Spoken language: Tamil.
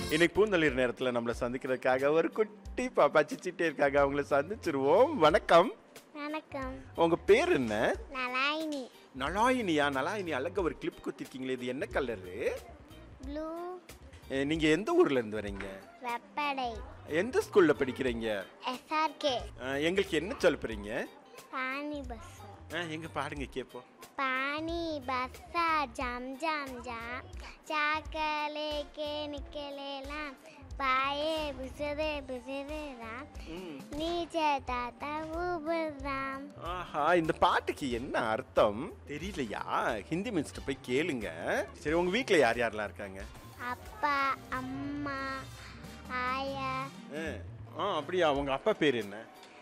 இன்னைக்கு பூந்தளிர் நேரத்தில் நம்மளை சந்திக்கிறதுக்காக ஒரு குட்டி பாப்பா சிச்சிட்டே இருக்காங்க அவங்கள சந்திச்சிருவோம் வணக்கம் வணக்கம் உங்க பேர் என்ன நலாயினி நலாயினியா நலாயினி அழகா ஒரு கிளிப் குத்திருக்கீங்களே இது என்ன கலரு ப்ளூ நீங்க எந்த ஊர்ல இருந்து வரீங்க வெப்படை எந்த ஸ்கூல்ல படிக்கிறீங்க எஸ்ஆர்கே அஹ், எங்களுக்கு என்ன சொல்ல போறீங்க பானி பஸ் அஹ், எங்க பாடுங்க கேப்போம் पानी बरसा जम जम जम चाकले के निकले लाम पाए बुसरे बुसरे राम ம். नीचे ताता ऊपर राम ஆஹா இந்த பாட்டுக்கு என்ன அர்த்தம் தெரியலையா ஹிந்தி மினிஸ்டர் போய் கேளுங்க சரி உங்க வீட்ல யார் யாரெல்லாம் இருக்காங்க அப்பா அம்மா ஆயா அஹ், ஆ அப்படியா உங்க அப்பா பேர் என்ன